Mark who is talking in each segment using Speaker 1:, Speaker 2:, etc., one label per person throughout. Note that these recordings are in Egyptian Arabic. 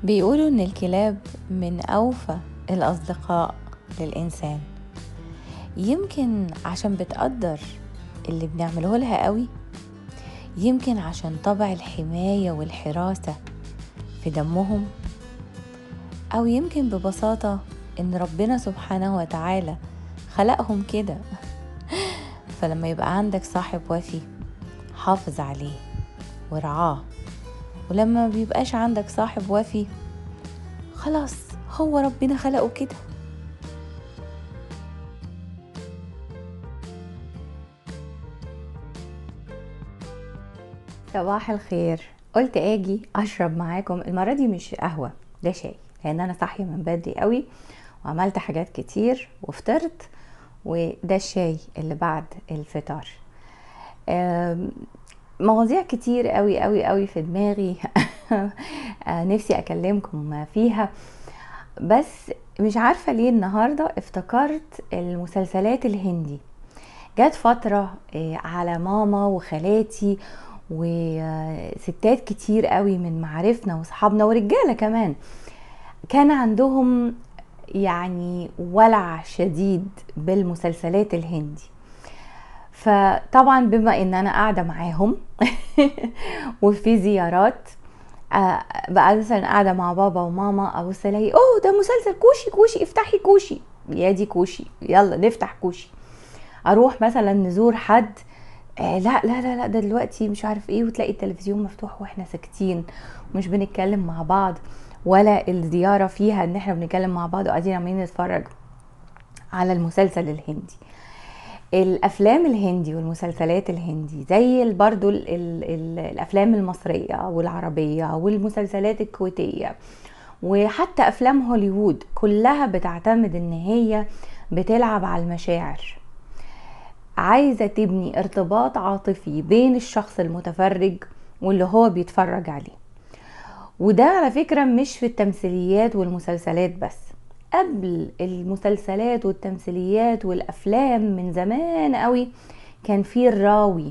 Speaker 1: بيقولوا إن الكلاب من أوفى الأصدقاء للإنسان يمكن عشان بتقدر اللي بنعمله لها قوي يمكن عشان طبع الحماية والحراسة في دمهم أو يمكن ببساطة إن ربنا سبحانه وتعالى خلقهم كده فلما يبقى عندك صاحب وفي حافظ عليه ورعاه ولما بيبقاش عندك صاحب وفي خلاص هو ربنا خلقه كده صباح الخير قلت اجي اشرب معاكم المره دي مش قهوه ده شاي لان انا صاحيه من بدري قوي وعملت حاجات كتير وفطرت وده الشاي اللي بعد الفطار مواضيع كتير قوي قوي قوي في دماغي نفسي اكلمكم فيها بس مش عارفه ليه النهارده افتكرت المسلسلات الهندي جت فتره على ماما وخالاتي وستات كتير قوي من معارفنا واصحابنا ورجاله كمان كان عندهم يعني ولع شديد بالمسلسلات الهندي فطبعا بما ان انا قاعده معاهم وفي زيارات بقى مثلا قاعده مع بابا وماما ابص الاقي اوه ده مسلسل كوشي كوشي افتحي كوشي يا دي كوشي يلا نفتح كوشي اروح مثلا نزور حد آه لا لا لا لا ده دلوقتي مش عارف ايه وتلاقي التلفزيون مفتوح واحنا ساكتين ومش بنتكلم مع بعض ولا الزيارة فيها ان احنا بنتكلم مع بعض وقاعدين عمالين نتفرج على المسلسل الهندي الافلام الهندي والمسلسلات الهندي زي برضو ال ال ال الافلام المصرية والعربية والمسلسلات الكويتية وحتى افلام هوليوود كلها بتعتمد ان هي بتلعب على المشاعر عايزة تبني ارتباط عاطفي بين الشخص المتفرج واللي هو بيتفرج عليه وده على فكرة مش في التمثيليات والمسلسلات بس قبل المسلسلات والتمثيليات والأفلام من زمان قوي كان في الراوي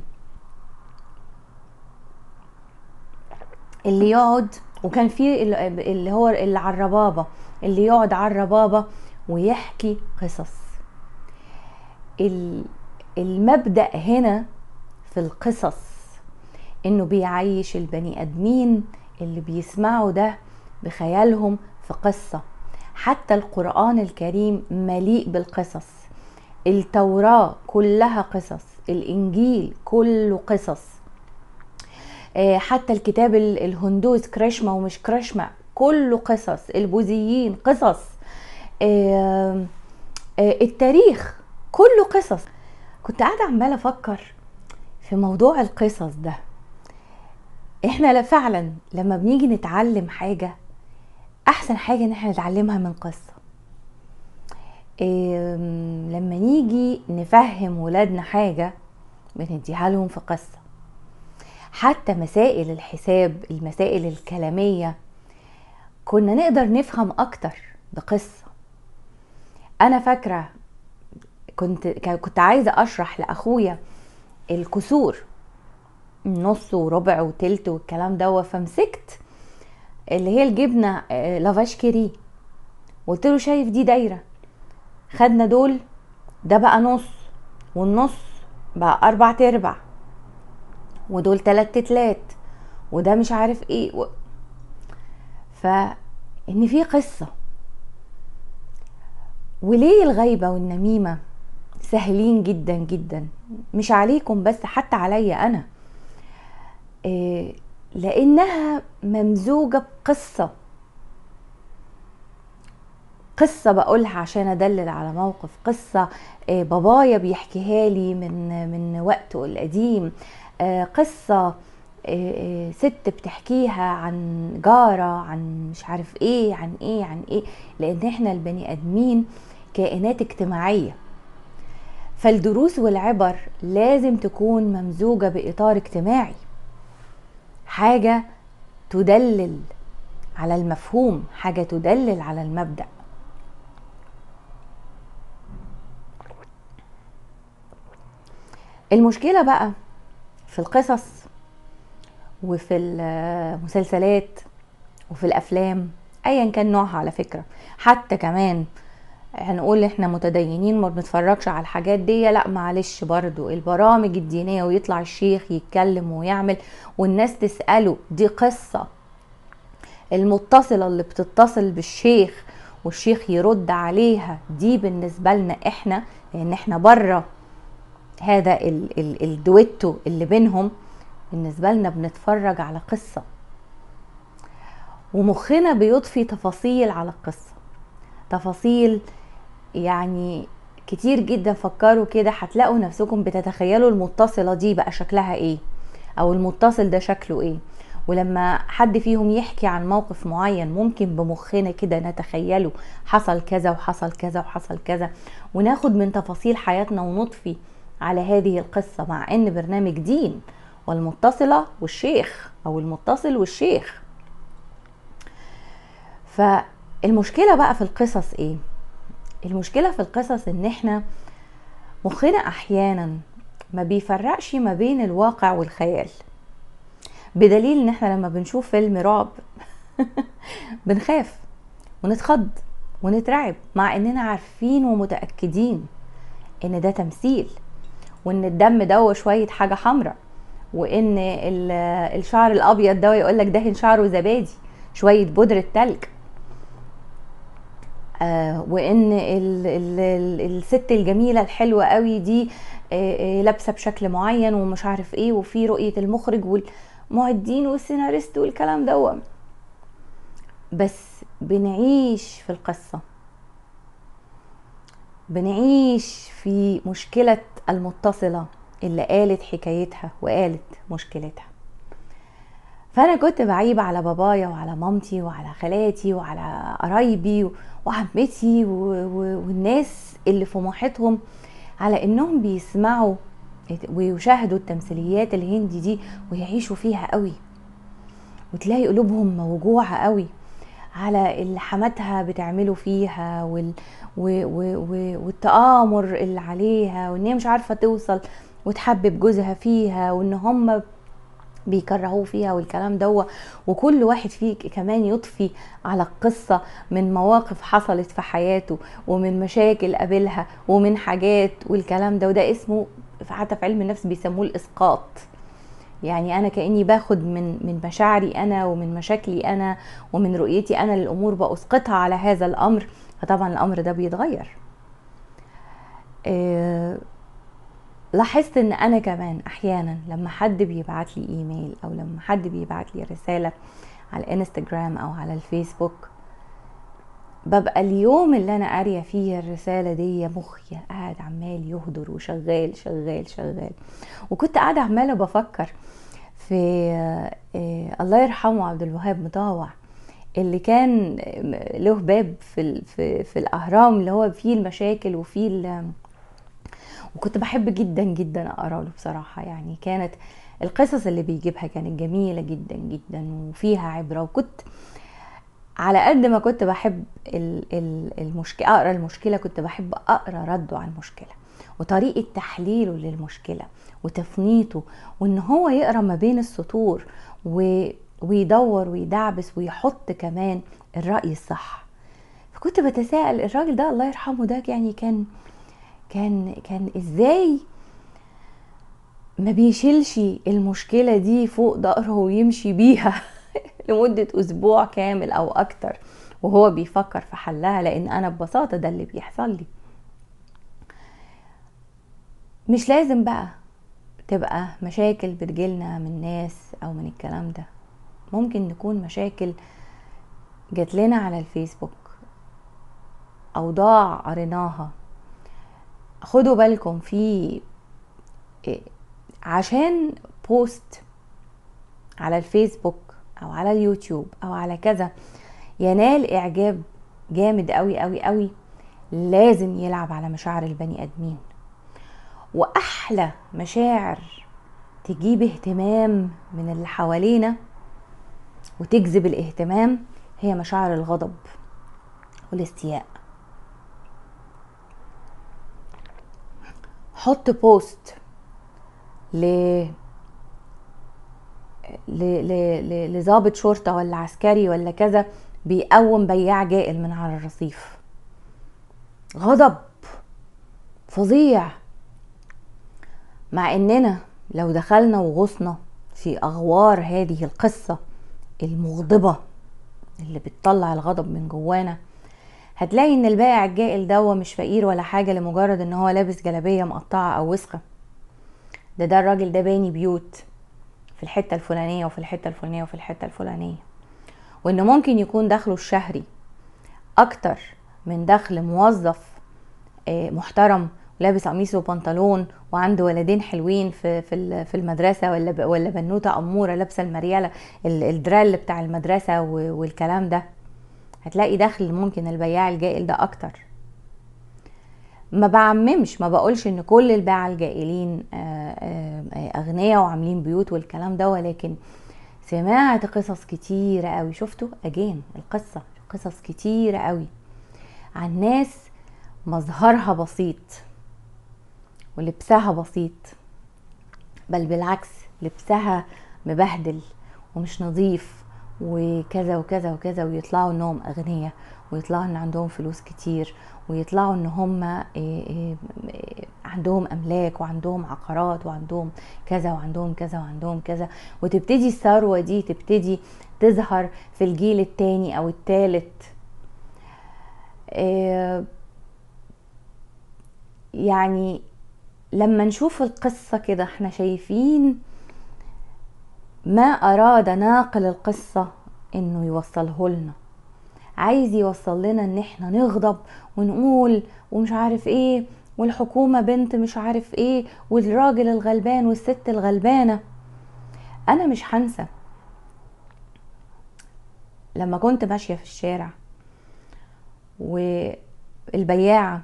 Speaker 1: اللي يقعد وكان في اللي هو اللي على الربابة اللي يقعد على الربابة ويحكي قصص المبدأ هنا في القصص انه بيعيش البني ادمين اللي بيسمعوا ده بخيالهم في قصة حتى القرآن الكريم مليء بالقصص التوراة كلها قصص الإنجيل كله قصص حتى الكتاب الهندوس كريشما ومش كريشما كله قصص البوذيين قصص التاريخ كله قصص كنت قاعدة عمالة أفكر في موضوع القصص ده احنا فعلا لما بنيجي نتعلم حاجة احسن حاجة ان احنا نتعلمها من قصة إيه لما نيجي نفهم ولادنا حاجة بنديها لهم في قصة حتى مسائل الحساب المسائل الكلامية كنا نقدر نفهم اكتر بقصة انا فاكرة كنت كنت عايزة اشرح لاخويا الكسور نص وربع وتلت والكلام ده فمسكت اللي هي الجبنه لافاش كيري قلت له شايف دي دايره خدنا دول ده بقى نص والنص بقى اربع تربع ودول تلات تتلات وده مش عارف ايه و... فان في قصه وليه الغيبه والنميمه سهلين جدا جدا مش عليكم بس حتى عليا انا لانها ممزوجه بقصه قصه بقولها عشان ادلل على موقف قصه بابايا بيحكيها لي من من وقته القديم قصه ست بتحكيها عن جاره عن مش عارف ايه عن ايه عن ايه لان احنا البني ادمين كائنات اجتماعيه فالدروس والعبر لازم تكون ممزوجه باطار اجتماعي حاجة تدلل على المفهوم حاجة تدلل على المبدأ المشكلة بقى في القصص وفي المسلسلات وفي الأفلام ايا كان نوعها على فكره حتى كمان هنقول احنا متدينين ما بنتفرجش على الحاجات دي لا معلش برضو البرامج الدينية ويطلع الشيخ يتكلم ويعمل والناس تسأله دي قصة المتصلة اللي بتتصل بالشيخ والشيخ يرد عليها دي بالنسبة لنا احنا لان احنا بره هذا ال ال الدويتو اللي بينهم بالنسبة لنا بنتفرج على قصة ومخنا بيضفي تفاصيل على القصة تفاصيل يعني كتير جدا فكروا كده هتلاقوا نفسكم بتتخيلوا المتصلة دي بقى شكلها ايه او المتصل ده شكله ايه ولما حد فيهم يحكي عن موقف معين ممكن بمخنا كده نتخيله حصل كذا وحصل كذا وحصل كذا وناخد من تفاصيل حياتنا ونضفي على هذه القصة مع ان برنامج دين والمتصلة والشيخ او المتصل والشيخ فالمشكلة بقى في القصص ايه المشكلة في القصص ان احنا مخنا احيانا ما بيفرقش ما بين الواقع والخيال بدليل ان احنا لما بنشوف فيلم رعب بنخاف ونتخض ونترعب مع اننا عارفين ومتأكدين ان ده تمثيل وان الدم ده شوية حاجة حمراء وان الشعر الابيض ده يقولك دهن شعره زبادي شوية بودرة تلج آه وان ال ال ال الست الجميله الحلوه قوي دي آه آه لابسه بشكل معين ومش عارف ايه وفي رؤيه المخرج والمعدين والسيناريست والكلام ده بس بنعيش في القصه بنعيش في مشكله المتصله اللي قالت حكايتها وقالت مشكلتها فانا كنت بعيب على بابايا وعلى مامتي وعلى خالاتي وعلى قرايبي وعمتي والناس اللي في محيطهم على انهم بيسمعوا ويشاهدوا التمثيليات الهندي دي ويعيشوا فيها قوي وتلاقي قلوبهم موجوعة قوي على اللي حماتها بتعمله فيها وال... و... و... و... والتآمر اللي عليها وان هي مش عارفة توصل وتحبب جوزها فيها وان هم بيكرهوه فيها والكلام دوا وكل واحد فيه كمان يضفي على القصة من مواقف حصلت في حياته ومن مشاكل قابلها ومن حاجات والكلام ده وده اسمه حتى في علم النفس بيسموه الإسقاط يعني أنا كأني باخد من من مشاعري أنا ومن مشاكلي أنا ومن رؤيتي أنا للأمور بأسقطها على هذا الأمر فطبعا الأمر ده بيتغير إيه لاحظت ان انا كمان احيانا لما حد بيبعت لي ايميل او لما حد بيبعت لي رساله على الانستجرام او على الفيسبوك ببقى اليوم اللي انا قاريه فيه الرساله دي مخي قاعد عمال يهدر وشغال شغال شغال وكنت قاعده عماله بفكر في آه الله يرحمه عبد الوهاب مطاوع اللي كان له باب في في, في الاهرام اللي هو فيه المشاكل وفيه وكنت بحب جدا جدا اقرا له بصراحه يعني كانت القصص اللي بيجيبها كانت جميله جدا جدا وفيها عبره وكنت على قد ما كنت بحب المشكله اقرا المشكله كنت بحب اقرا رده على المشكله وطريقه تحليله للمشكله وتفنيته وان هو يقرا ما بين السطور و... ويدور ويدعبس ويحط كمان الراي الصح فكنت بتساءل الراجل ده الله يرحمه ده يعني كان كان كان ازاي ما بيشيلش المشكلة دي فوق ظهره ويمشي بيها لمدة أسبوع كامل أو أكتر وهو بيفكر في حلها لأن أنا ببساطة ده اللي بيحصل لي مش لازم بقى تبقى مشاكل بتجيلنا من ناس أو من الكلام ده ممكن نكون مشاكل جات لنا على الفيسبوك أوضاع قريناها خدوا بالكم في عشان بوست على الفيسبوك او على اليوتيوب او على كذا ينال اعجاب جامد قوي قوي قوي لازم يلعب على مشاعر البني ادمين واحلى مشاعر تجيب اهتمام من اللي حوالينا وتجذب الاهتمام هي مشاعر الغضب والاستياء حط بوست ل لظابط شرطه ولا عسكري ولا كذا بيقوم بياع جائل من على الرصيف غضب فظيع مع اننا لو دخلنا وغصنا في اغوار هذه القصه المغضبه اللي بتطلع الغضب من جوانا هتلاقي ان البائع الجائل دوا مش فقير ولا حاجه لمجرد ان هو لابس جلابيه مقطعه او وسخه ده ده الراجل ده باني بيوت في الحته الفلانيه وفي الحته الفلانيه وفي الحته الفلانيه وان ممكن يكون دخله الشهري اكتر من دخل موظف آه، محترم لابس قميص وبنطلون وعنده ولدين حلوين في في في المدرسه ولا ولا بنوته اموره لابسه المرياله الدرال بتاع المدرسه والكلام ده هتلاقي دخل ممكن البياع الجائل ده اكتر ما بعممش ما بقولش ان كل الباعة الجائلين آه، آه، اغنياء وعاملين بيوت والكلام ده ولكن سمعت قصص كتيرة قوي شفتوا اجين القصة قصص كتيرة قوي عن ناس مظهرها بسيط ولبسها بسيط بل بالعكس لبسها مبهدل ومش نظيف وكذا وكذا وكذا ويطلعوا انهم اغنياء ويطلعوا ان عندهم فلوس كتير ويطلعوا ان هم آه، آه، عندهم املاك وعندهم عقارات وعندهم كذا وعندهم كذا وعندهم كذا وتبتدي الثروه دي تبتدي تظهر في الجيل التاني او التالت آه، يعني لما نشوف القصة كده احنا شايفين ما أراد ناقل القصة إنه يوصله لنا عايز يوصل لنا إن احنا نغضب ونقول ومش عارف إيه والحكومة بنت مش عارف إيه والراجل الغلبان والست الغلبانة أنا مش هنسى لما كنت ماشية في الشارع والبياعة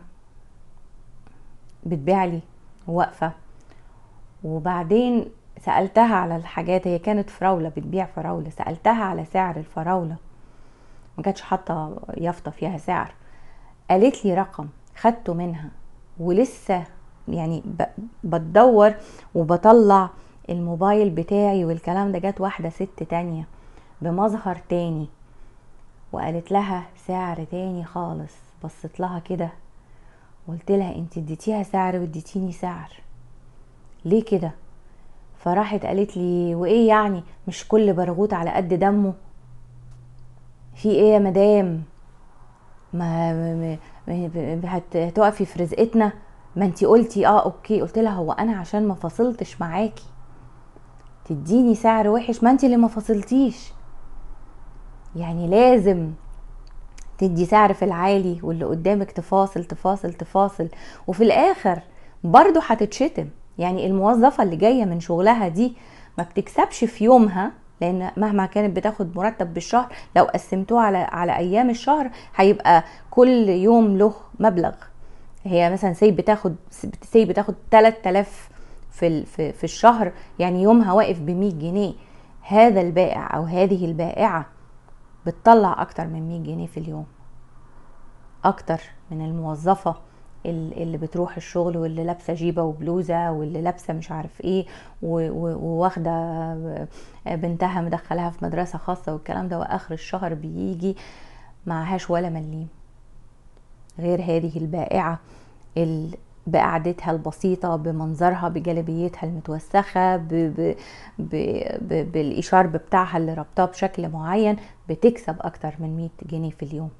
Speaker 1: بتبيع لي واقفة وبعدين سألتها على الحاجات هي كانت فراولة بتبيع فراولة سألتها على سعر الفراولة ما كانتش حاطة يافطة فيها سعر قالت لي رقم خدته منها ولسه يعني بتدور وبطلع الموبايل بتاعي والكلام ده جت واحدة ست تانية بمظهر تاني وقالت لها سعر تاني خالص بصت لها كده قلت لها انت اديتيها سعر واديتيني سعر ليه كده فراحت قالت لي وايه يعني مش كل برغوت على قد دمه في ايه يا مدام ما, هتقفي في رزقتنا ما انتي قلتي اه اوكي قلت لها هو انا عشان ما فصلتش معاكي تديني سعر وحش ما انتي اللي ما فصلتيش يعني لازم تدي سعر في العالي واللي قدامك تفاصل تفاصل تفاصل وفي الاخر برضه هتتشتم يعني الموظفة اللي جاية من شغلها دي ما بتكسبش في يومها لان مهما كانت بتاخد مرتب بالشهر لو قسمتوه على على ايام الشهر هيبقى كل يوم له مبلغ هي مثلا سي بتاخد سي بتاخد 3000 في في في الشهر يعني يومها واقف ب 100 جنيه هذا البائع او هذه البائعه بتطلع اكتر من 100 جنيه في اليوم اكتر من الموظفة اللي بتروح الشغل واللي لابسه جيبه وبلوزه واللي لابسه مش عارف ايه وواخده بنتها مدخلها في مدرسه خاصه والكلام ده واخر الشهر بيجي معهاش ولا مليم غير هذه البائعه بقعدتها البسيطة بمنظرها بجلبيتها المتوسخة ب ب ب ب بالإشارب بتاعها اللي ربطاه بشكل معين بتكسب أكتر من 100 جنيه في اليوم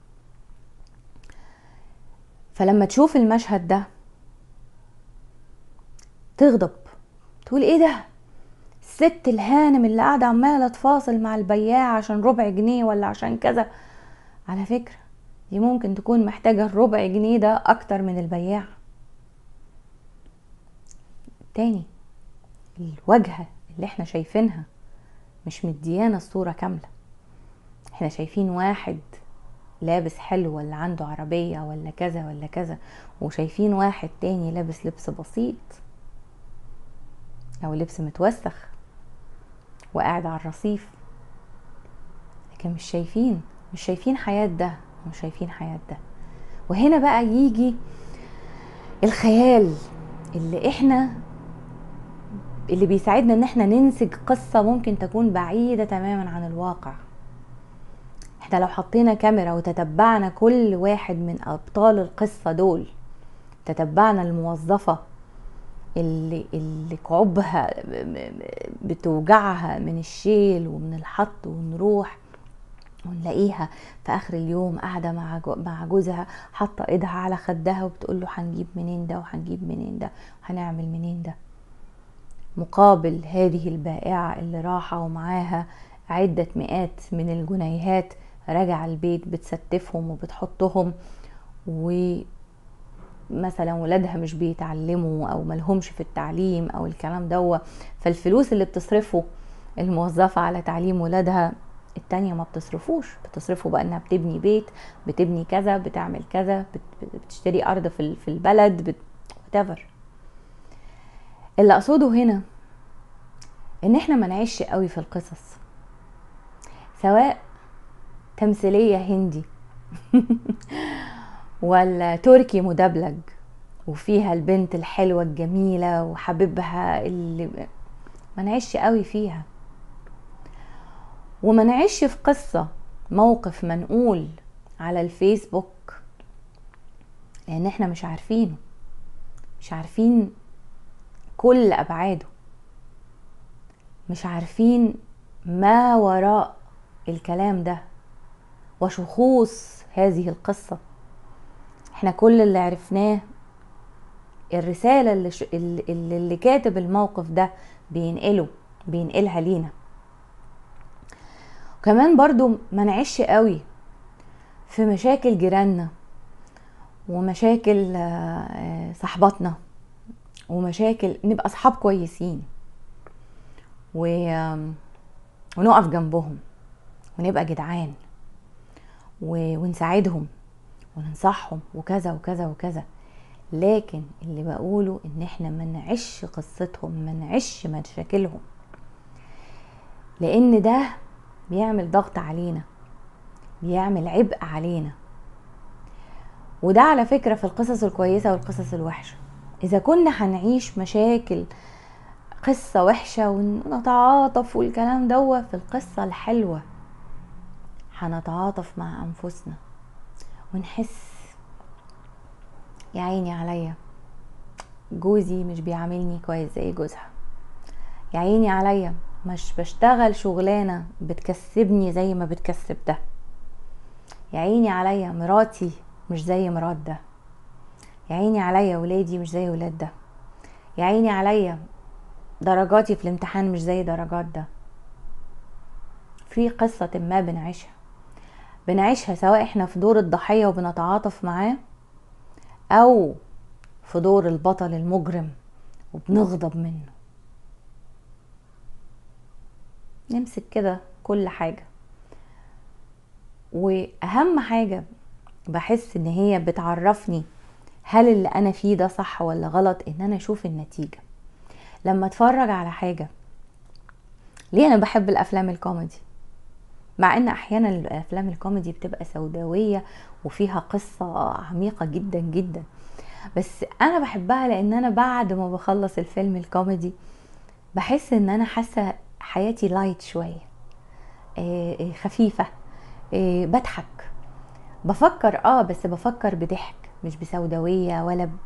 Speaker 1: فلما تشوف المشهد ده تغضب تقول ايه ده الست الهانم اللي قاعدة عمالة تفاصل مع البياع عشان ربع جنيه ولا عشان كذا على فكرة دي ممكن تكون محتاجة الربع جنيه ده أكتر من البياع تاني الواجهة اللي احنا شايفينها مش مديانا الصورة كاملة احنا شايفين واحد لابس حلو ولا عنده عربية ولا كذا ولا كذا وشايفين واحد تاني لابس لبس بسيط او لبس متوسخ وقاعد على الرصيف لكن مش شايفين مش شايفين حياة ده مش شايفين حياة ده وهنا بقى يجي الخيال اللي احنا اللي بيساعدنا ان احنا ننسج قصة ممكن تكون بعيدة تماما عن الواقع احنا لو حطينا كاميرا وتتبعنا كل واحد من ابطال القصة دول تتبعنا الموظفة اللي, اللي كعوبها بتوجعها من الشيل ومن الحط ونروح ونلاقيها في اخر اليوم قاعده مع مع جوزها حاطه ايدها على خدها وبتقول له هنجيب منين ده وهنجيب منين ده وهنعمل منين ده مقابل هذه البائعه اللي راحه ومعاها عده مئات من الجنيهات راجع البيت بتستفهم وبتحطهم و مثلا ولادها مش بيتعلموا او ملهمش في التعليم او الكلام دوا فالفلوس اللي بتصرفه الموظفة على تعليم ولادها التانية ما بتصرفوش بتصرفه بقى انها بتبني بيت بتبني كذا بتعمل كذا بتشتري ارض في في البلد بت... whatever. اللي اقصده هنا ان احنا ما نعيش قوي في القصص سواء تمثيلية هندي ولا تركي مدبلج وفيها البنت الحلوة الجميلة وحبيبها اللي ما نعيش قوي فيها وما نعيش في قصة موقف منقول على الفيسبوك لان احنا مش عارفينه مش عارفين كل ابعاده مش عارفين ما وراء الكلام ده وشخوص هذه القصه احنا كل اللي عرفناه الرسالة اللي, ش... اللي, اللي كاتب الموقف ده بينقله بينقلها لينا وكمان برضو ما نعيش قوي في مشاكل جيراننا ومشاكل صحباتنا ومشاكل نبقى اصحاب كويسين و... ونقف جنبهم ونبقى جدعان و... ونساعدهم وننصحهم وكذا وكذا وكذا لكن اللي بقوله ان احنا ما نعيش قصتهم ما نعيش مشاكلهم لان ده بيعمل ضغط علينا بيعمل عبء علينا وده على فكرة في القصص الكويسة والقصص الوحشة إذا كنا هنعيش مشاكل قصة وحشة ونتعاطف والكلام دوت في القصة الحلوة هنتعاطف مع أنفسنا ونحس يا عيني عليا جوزي مش بيعاملني كويس زي جوزها يا عيني عليا مش بشتغل شغلانة بتكسبني زي ما بتكسب ده يا عيني عليا مراتي مش زي مرات ده يا عيني عليا ولادي مش زي ولاد ده يا عيني عليا درجاتي في الامتحان مش زي درجات ده في قصة ما بنعيشها بنعيشها سواء احنا في دور الضحية وبنتعاطف معاه او في دور البطل المجرم وبنغضب منه نمسك كده كل حاجة واهم حاجة بحس ان هي بتعرفني هل اللي انا فيه ده صح ولا غلط ان انا اشوف النتيجة لما اتفرج على حاجة ليه انا بحب الافلام الكوميدي مع ان احيانا الافلام الكوميدي بتبقى سوداويه وفيها قصه عميقه جدا جدا بس انا بحبها لان انا بعد ما بخلص الفيلم الكوميدي بحس ان انا حاسه حياتي لايت شويه خفيفه بضحك بفكر اه بس بفكر بضحك مش بسوداويه ولا ب...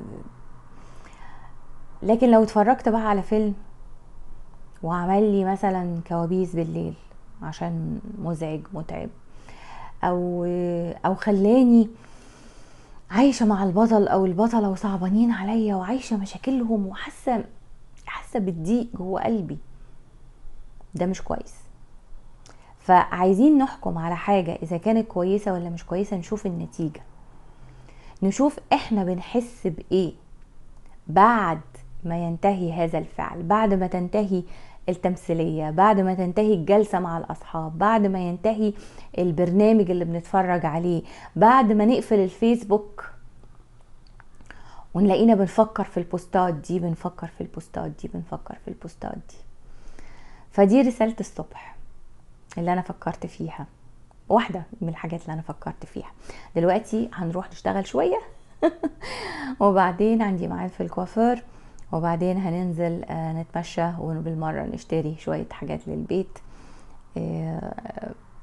Speaker 1: لكن لو اتفرجت بقى على فيلم وعمل لي مثلا كوابيس بالليل عشان مزعج متعب او او خلاني عايشه مع البطل او البطله وصعبانين عليا وعايشه مشاكلهم وحاسه حاسه بالضيق جوه قلبي ده مش كويس فعايزين نحكم على حاجه اذا كانت كويسه ولا مش كويسه نشوف النتيجه نشوف احنا بنحس بايه بعد ما ينتهي هذا الفعل بعد ما تنتهي التمثيلية بعد ما تنتهي الجلسة مع الأصحاب بعد ما ينتهي البرنامج اللي بنتفرج عليه بعد ما نقفل الفيسبوك ونلاقينا بنفكر في البوستات دي بنفكر في البوستات دي بنفكر في البوستات دي فدي رسالة الصبح اللي أنا فكرت فيها واحدة من الحاجات اللي أنا فكرت فيها دلوقتي هنروح نشتغل شوية وبعدين عندي ميعاد في الكوافير وبعدين هننزل نتمشى وبالمرة نشتري شوية حاجات للبيت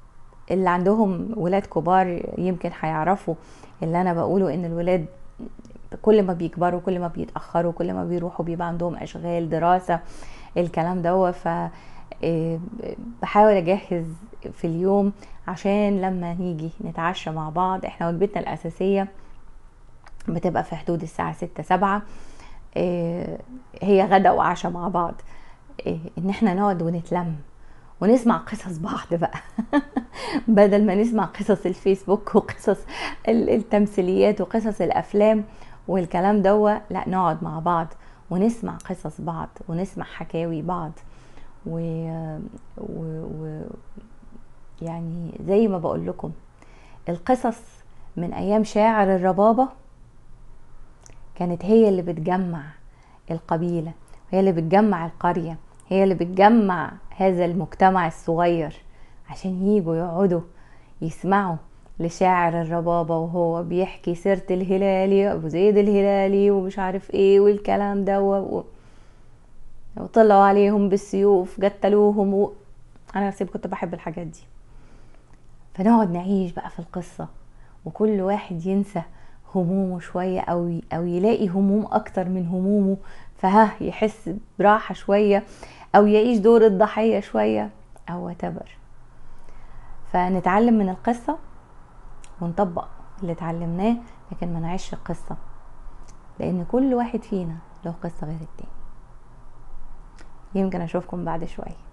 Speaker 1: اللي عندهم ولاد كبار يمكن هيعرفوا اللي انا بقوله ان الولاد كل ما بيكبروا كل ما بيتاخروا كل ما بيروحوا بيبقى عندهم اشغال دراسه الكلام ده ف آه، بحاول اجهز في اليوم عشان لما نيجي نتعشى مع بعض احنا وجبتنا الاساسيه بتبقى في حدود الساعه ستة سبعة آه، هي غدا وعشاء مع بعض آه، ان احنا نقعد ونتلم ونسمع قصص بعض بقى بدل ما نسمع قصص الفيسبوك وقصص التمثيليات وقصص الافلام والكلام دوا لا نقعد مع بعض ونسمع قصص بعض ونسمع حكاوي بعض و, و... و... يعني زي ما بقول لكم القصص من ايام شاعر الربابه كانت هي اللي بتجمع القبيله هي اللي بتجمع القريه هي اللي بتجمع هذا المجتمع الصغير عشان يجوا يقعدوا يسمعوا لشاعر الربابة وهو بيحكي سيرة الهلالي أبو زيد الهلالي ومش عارف ايه والكلام ده و... وطلعوا عليهم بالسيوف قتلوهم و... أنا نفسي كنت بحب الحاجات دي فنقعد نعيش بقى في القصة وكل واحد ينسى همومه شوية أو أو يلاقي هموم أكتر من همومه فها يحس براحة شوية أو يعيش دور الضحية شوية أو whatever فنتعلم من القصة ونطبق اللي اتعلمناه لكن ما نعيش القصة لأن كل واحد فينا له قصة غير التاني يمكن أشوفكم بعد شوية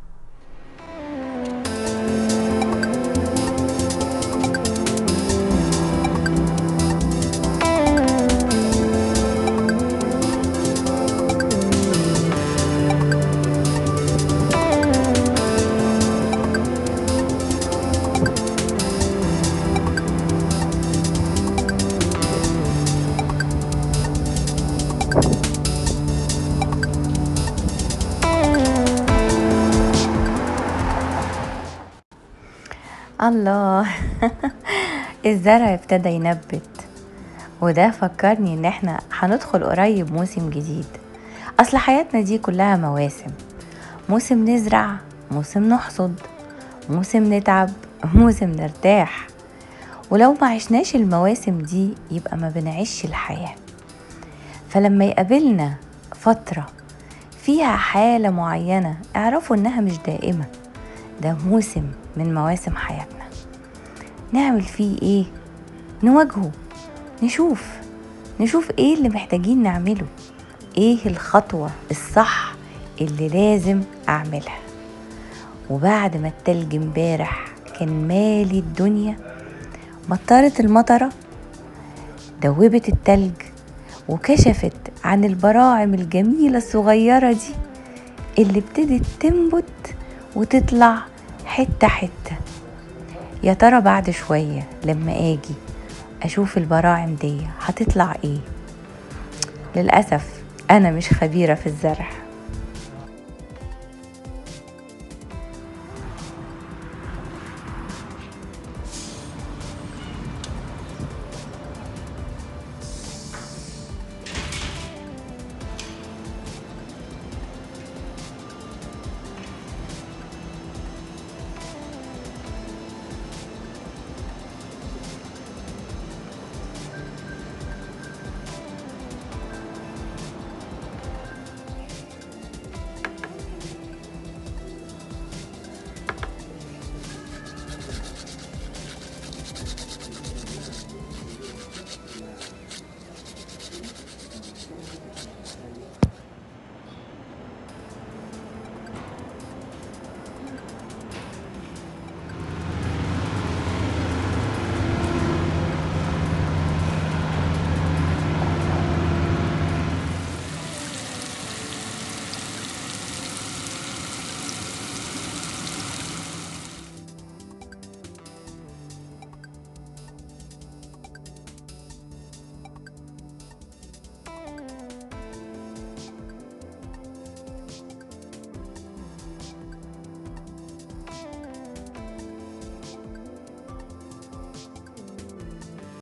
Speaker 1: الله الزرع ابتدى ينبت وده فكرني ان احنا هندخل قريب موسم جديد اصل حياتنا دي كلها مواسم موسم نزرع موسم نحصد موسم نتعب موسم نرتاح ولو ما عشناش المواسم دي يبقى ما بنعيش الحياة فلما يقابلنا فترة فيها حالة معينة اعرفوا انها مش دائمة ده موسم من مواسم حياتنا نعمل فيه ايه نواجهه نشوف نشوف ايه اللي محتاجين نعمله ايه الخطوة الصح اللي لازم اعملها وبعد ما التلج امبارح كان مالي الدنيا مطرت المطرة دوبت التلج وكشفت عن البراعم الجميلة الصغيرة دي اللي ابتدت تنبت وتطلع حتة حتة يا ترى بعد شوية لما اجي اشوف البراعم دي هتطلع ايه للأسف انا مش خبيرة في الزرع